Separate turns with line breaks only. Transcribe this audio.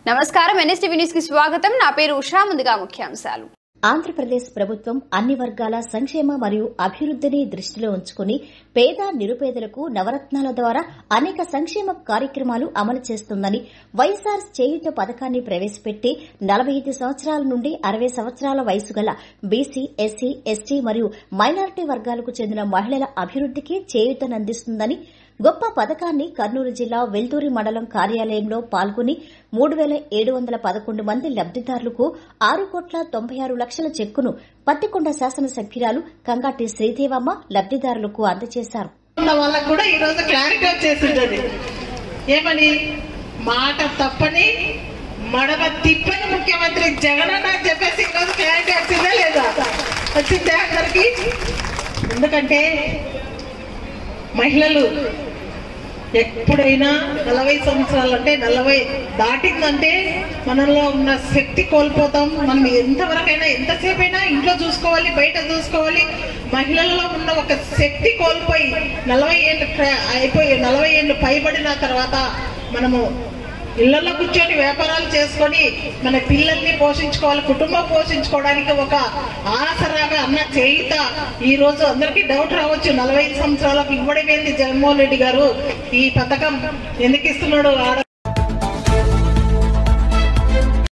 నమస్కారం NSTV news కి స్వాగతం నా పేరు ఉషా ముందుగా ముఖ్యాంశాలు
ఆంధ్రప్రదేశ్ ప్రభుత్వం అన్ని వర్గాల సంక్షేమ మరియు అభివృద్ధిని దృష్టిలో ఉంచుకుని పేద నిరుపేదలకు నవరత్నాల ద్వారా అనేక సంక్షేమ కార్యక్రమాలు అమలు చేస్తుందని వైఎస్ఆర్ చేయుత పథకాన్ని ప్రవేశపెట్టి నలభై ఐదు సంవత్సరాల నుండి అరవై సంవత్సరాల వయసు గల బీసీ ఎస్సీ ఎస్టీ మరియు మైనారిటీ వర్గాలకు చెందిన మహిళల అభివృద్ధికి చేయూతనందిస్తుందని గొప్ప పథకాన్ని కర్నూలు జిల్లా వెల్తూరి మండలం కార్యాలయంలో పాల్గొని మూడు వేల ఏడు వందల పదకొండు మంది లబ్దిదారులకు ఆరు కోట్ల తొంభై ఆరు లక్షల చెక్కును పత్తికొండ శాసనసభ్యురాలు కంగాటి శ్రీదేవమ్మ లబ్దిదారులకు అందజేశారు
ఉన్న వాళ్ళకు కూడా ఈ రోజు క్లారిటీ వచ్చేసింటది ఏమని మాట తప్పని మడమ తిప్పని ముఖ్యమంత్రి జగన్ అన్న అని చెప్పేసి ఈ రోజు క్లారిటీ వచ్చిందా లేదా వచ్చిందే అందరికి ఎందుకంటే మహిళలు ఎప్పుడైనా నలభై సంవత్సరాలు అంటే నలభై దాటిందంటే మనలో ఉన్న శక్తి కోల్పోతాం మనం ఎంతవరకైనా ఎంతసేపు అయినా ఇంట్లో చూసుకోవాలి బయట చూసుకోవాలి మహిళల్లో ఉన్న ఒక శక్తి కోల్పోయి నలభై ఏళ్ళు క్ర- అయిపోయి నలభై ఏళ్ళు పైబడిన తర్వాత మనము ఇళ్లలో కూర్చొని వ్యాపారాలు చేసుకొని మన పిల్లల్ని పోషించుకోవాలి కుటుంబం పోషించుకోవడానికి ఒక ఆసరాగా అన్న చేయిత ఈ రోజు అందరికీ డౌట్ రావచ్చు నలభై ఐదు సంవత్సరాలకు ఇవ్వడమేంది జగన్మోహన్ రెడ్డి గారు ఈ పథకం ఎందుకు ఇస్తున్నాడు ఆడ